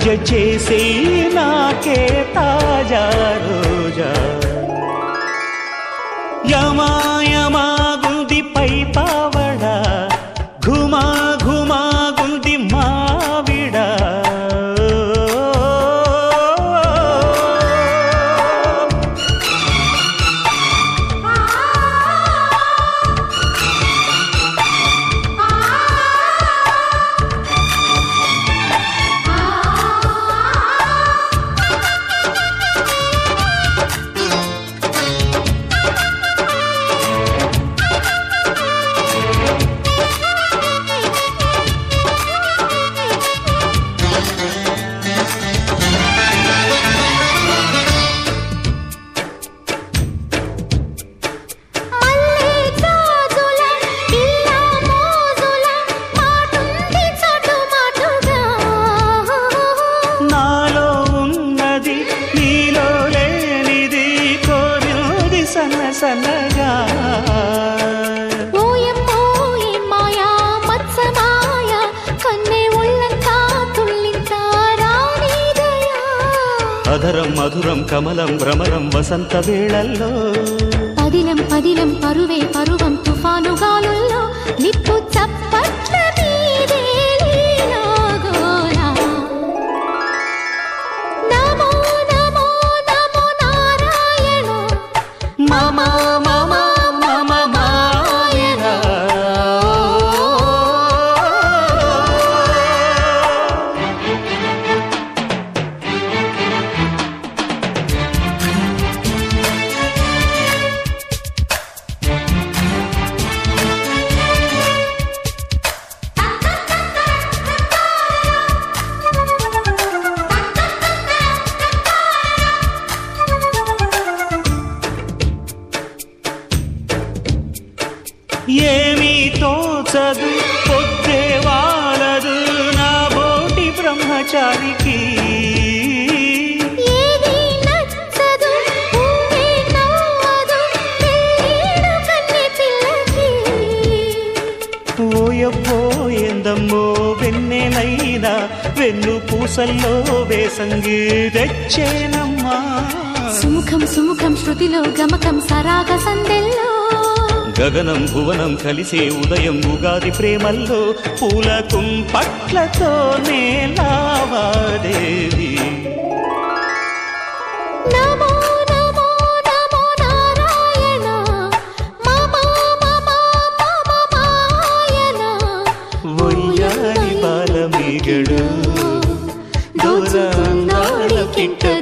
పూజ చేసే నాకే తాజా రోజా యమాయమాగుంది పై పావడ ఘుమా ఘుమాగుంది మావిడ మల్లె జాజుల పిల్ల మోజుల మాటుంది చటుమటుగా నాలో ఉన్నది నీలో లేనిది కోరినది సన్న సన్నగా ఓయమ్మో ఈ మాయా మత్స మాయ కన్నె ఒళ్ళంతా తుళ్ళింతా రానిదయా అధరం మధురం కమలం భ్రమరం వసంత వేళల్లో పదిలం పదిలం పరువే పరువం తుఫాను గాలుల్లో నిప్పు చప్పట్ల మీదే లీలాగోలా. నమో నమో నమో నారాయణ మమ మమ మమ మాయరా ఏమీ తోచదు పొద్దే వాలదు నా బోటి బ్రహ్మచారికి ఏది నచ్చదు ఊహే నవ్వదు పెళ్ళీడు కన్నె పిల్లకి ఓయబ్బో ఎందమ్మో వెన్నెలైనా వెన్ను పూసల్లో వేసంగి తెచ్చేనమ్మా సుముఖం సుముఖం శృతిలో గమకం సరాగ సందెల్లో గగనం భువనం కలిసే ఉదయం ఉగాది ప్రేమల్లో పూల కుంపట్లతోనే లావాదేవి నమో నమో నమో నారాయణ మమ మమ మమ మాయన ఒయ్యారి బాలమీగడు దూరందాల పిట్ట